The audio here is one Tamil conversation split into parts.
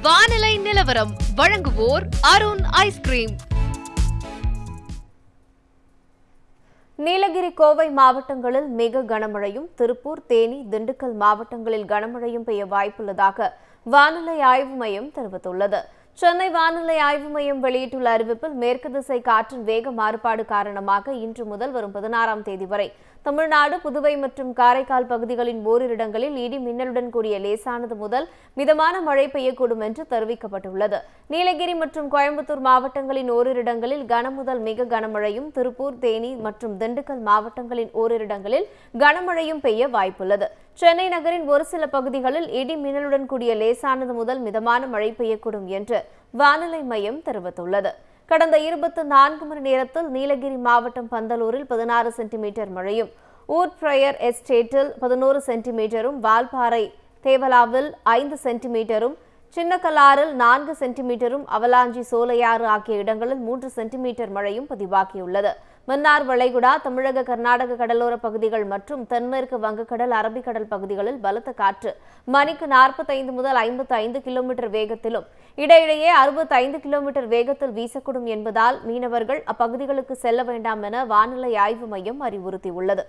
வானிலை நிலவரம் வழங்குவோர் அருண் ஐஸ்கிரீம் நீலகிரி கோவை மாவட்டங்களில் மிக கனமழையும் திருப்பூர் தேனி திண்டுக்கல் மாவட்டங்களில் கனமழையும் பெய்ய வாய்ப்புள்ளதாக வானிலை ஆய்வு மையம் தெரிவித்துள்ளது சென்னை வானிலை ஆய்வு மையம் வெளியிட்டுள்ள அறிவிப்பில் மேற்கு திசை காற்றின் வேக மாறுபாடு காரணமாக இன்று முதல் வரும் பதினாறாம் தேதி வரை தமிழ்நாடு புதுவை மற்றும் காரைக்கால் பகுதிகளின் ஓரிரு இடங்களில் இடி மின்னலுடன் கூடிய லேசானது முதல் மிதமான மழை பெய்யக்கூடும் என்று தெரிவிக்கப்பட்டுள்ளது நீலகிரி மற்றும் கோயம்புத்தூர் மாவட்டங்களின் ஓரிரு இடங்களில் கனமுதல் மிக கனமழையும் திருப்பூர் தேனி மற்றும் திண்டுக்கல் மாவட்டங்களின் ஓரிரு இடங்களில் கனமழையும் பெய்ய வாய்ப்புள்ளது சென்னை நகரின் ஒரு சில பகுதிகளில் இடி மின்னலுடன் கூடிய லேசானது முதல் மிதமான மழை பெய்யக்கூடும் என்று வானிலை மையம் தெரிவித்துள்ளது கடந்த இருபத்தி நான்கு மணி நேரத்தில் நீலகிரி மாவட்டம் பந்தலூரில் பதினாறு சென்டிமீட்டர் மழையும் ஊட் பிரயர் எஸ்டேட்டில் பதினோரு சென்டிமீட்டரும் வால்பாறை தேவலாவில் ஐந்து சென்டிமீட்டரும் சின்னக்கல்லாறில் நான்கு சென்டிமீட்டரும் அவலாஞ்சி சோலையாறு ஆகிய இடங்களில் மூன்று சென்டிமீட்டர் மழையும் பதிவாகியுள்ளது மன்னார் வளைகுடா தமிழக கர்நாடக கடலோர பகுதிகள் மற்றும் தென்மேற்கு வங்கக்கடல் அரபிக்கடல் பகுதிகளில் பலத்த காற்று மணிக்கு நாற்பத்தைந்து முதல் ஐம்பத்தி ஐந்து கிலோமீட்டர் வேகத்திலும் இடையிடையே அறுபத்தைந்து கிலோமீட்டர் வேகத்தில் வீசக்கூடும் என்பதால் மீனவர்கள் அப்பகுதிகளுக்கு செல்ல வேண்டாம் என வானிலை ஆய்வு மையம் அறிவுறுத்தியுள்ளது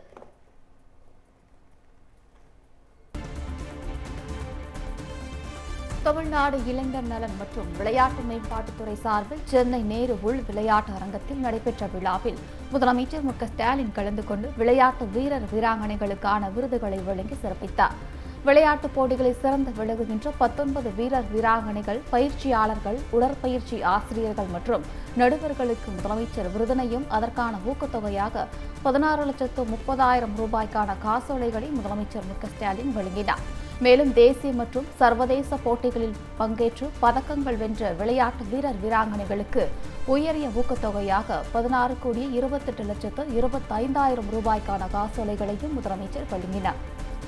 தமிழ்நாடு இளைஞர் நலன் மற்றும் விளையாட்டு மேம்பாட்டுத்துறை சார்பில் சென்னை நேரு உள் விளையாட்டு அரங்கத்தில் நடைபெற்ற விழாவில் முதலமைச்சர் மு க ஸ்டாலின் கலந்து கொண்டு விளையாட்டு வீரர் வீராங்கனைகளுக்கான விருதுகளை வழங்கி சிறப்பித்தார் விளையாட்டுப் போட்டிகளில் சிறந்து விளங்குகின்ற பத்தொன்பது வீரர் வீராங்கனைகள் பயிற்சியாளர்கள் உடற்பயிற்சி ஆசிரியர்கள் மற்றும் நடுவர்களுக்கு முதலமைச்சர் விருதினையும் அதற்கான ஊக்கத்தொகையாக பதினாறு லட்சத்து முப்பதாயிரம் ரூபாய்க்கான காசோலைகளை முதலமைச்சர் மு க ஸ்டாலின் வழங்கினார் மேலும் தேசிய மற்றும் சர்வதேச போட்டிகளில் பங்கேற்று பதக்கங்கள் வென்ற விளையாட்டு வீரர் வீராங்கனைகளுக்கு உயரிய ஊக்கத்தொகையாக பதினாறு கோடி இருபத்தெட்டு லட்சத்து இருபத்தைந்தாயிரம் ரூபாய்க்கான காசோலைகளையும் முதலமைச்சர் வழங்கினார்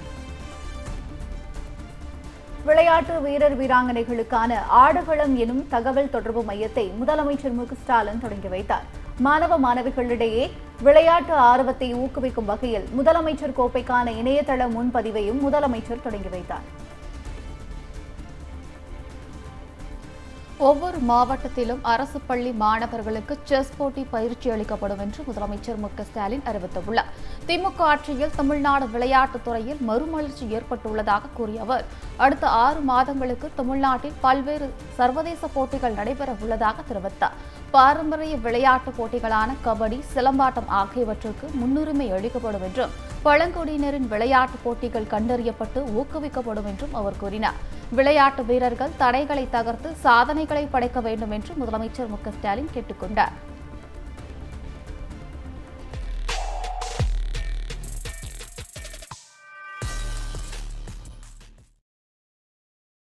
விளையாட்டு வீரர் வீராங்கனைகளுக்கான ஆடுகளம் எனும் தகவல் தொடர்பு மையத்தை முதலமைச்சர் மு க ஸ்டாலின் தொடங்கி வைத்தார் மாணவ மாணவிகளிடையே விளையாட்டு ஆர்வத்தை ஊக்குவிக்கும் வகையில் முதலமைச்சர் கோப்பைக்கான இணையதள முன்பதிவையும் முதலமைச்சர் தொடங்கி வைத்தார் ஒவ்வொரு மாவட்டத்திலும் அரசு பள்ளி மாணவர்களுக்கு செஸ் போட்டி பயிற்சி அளிக்கப்படும் என்று முதலமைச்சர் மு க ஸ்டாலின் அறிவித்துள்ளார் திமுக ஆட்சியில் தமிழ்நாடு விளையாட்டுத் துறையில் மறுமலர்ச்சி ஏற்பட்டுள்ளதாக கூறிய அவர் அடுத்த ஆறு மாதங்களுக்கு தமிழ்நாட்டில் பல்வேறு சர்வதேச போட்டிகள் நடைபெற உள்ளதாக தெரிவித்தார் பாரம்பரிய விளையாட்டுப் போட்டிகளான கபடி சிலம்பாட்டம் ஆகியவற்றுக்கு முன்னுரிமை அளிக்கப்படும் என்றும் பழங்குடியினரின் விளையாட்டுப் போட்டிகள் கண்டறியப்பட்டு ஊக்குவிக்கப்படும் என்றும் அவர் கூறினார் விளையாட்டு வீரர்கள் தடைகளை தகர்த்து சாதனைகளை படைக்க வேண்டும் என்று முதலமைச்சர் மு க ஸ்டாலின் கேட்டுக் கொண்டார்